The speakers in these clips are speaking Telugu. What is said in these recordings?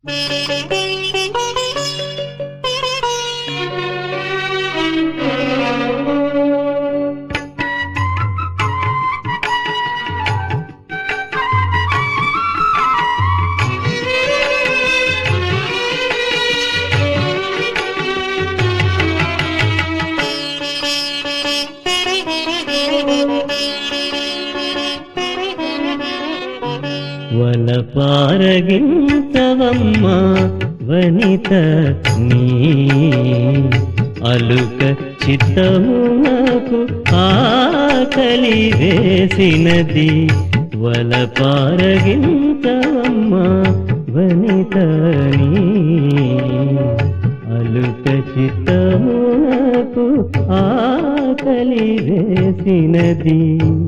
వల పారగించవమ్మ వనిత నీ అలుక చిత్తమునకు ఆకలి వేసినది వల పారగించవమ్మ వనిత నీ అలుక చిత్తమునకు ఆకలి వేసినది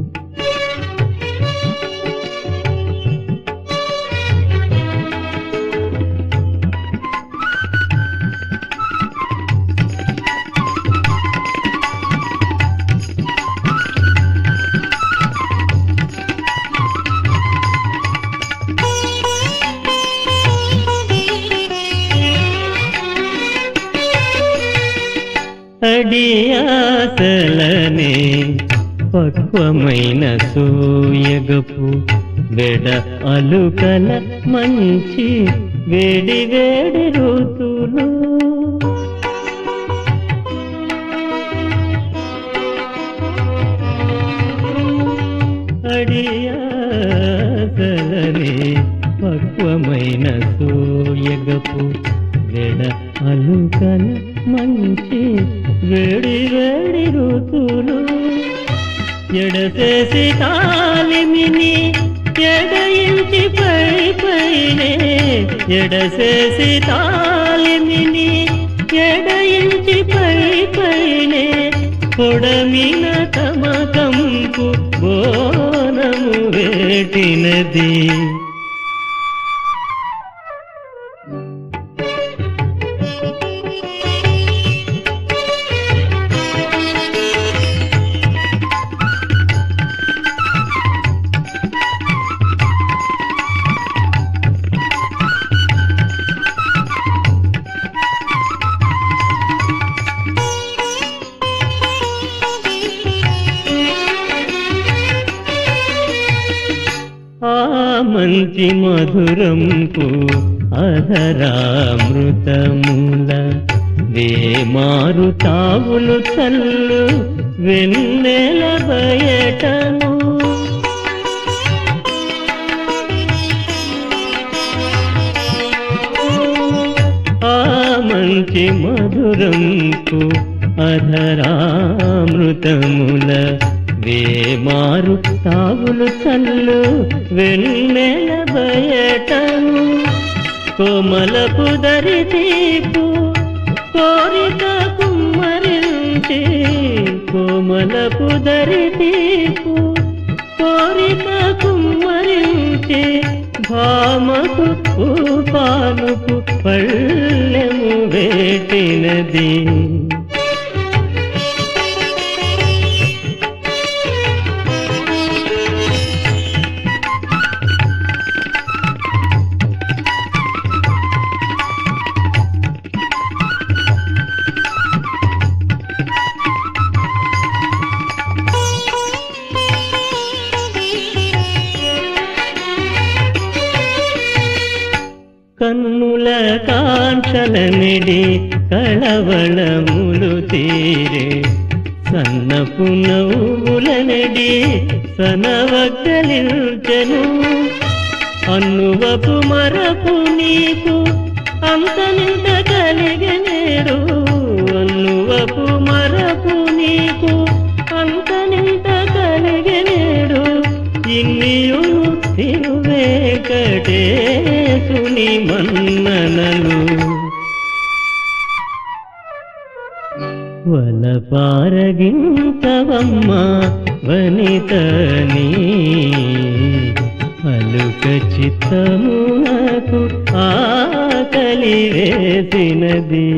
అడియాసలనే పక్వమైన సూయగపు వెడ అలుకల మంచి వేడి వేడి ఋతులు అడియాసలనే పక్వమైన సూయగపు వెడ అలుకల మంచి వేడి వేడి ఋతులు ఎడసేసి తాలిమిని ఎడయించి పై పైనే ఎడసేసి తాలిమిని ఎడయించి పై పైనే పొడమిన తమ కంపు బోనము వేటినది ఆ మంచి మధురంపు అధరామృతముల వేమారు తావులు చల్లు వెన్నెల బయటను ఆ మంచి మధురంపు అధరామృతముల వేమారు తావులు చల్లు వెన్నెల బయటను కోమలపు దరి తీపు కోరిక కుమ్మరించి కోమలపు దరి తీపు కోరిక కుమ్మరించి భామకు పానుకు పళ్ళెము వేటినది కన్నుల కాంక్షల నిడి కళవళములు తీరే సన్నపు నవ్వుల నెడి సనవగ్గలించెను అన్నువపు మరపు నీకు అంత నింత కలిగనేరు అన్నువపు మరపు నీకు అంత నింత కలిగనేరు ఇన్నియు తిరువేకటేశుని మన్ననలు వల పారగించవమ్మ వనితని అలుక చిత్తమునకు ఆకలి వేసినది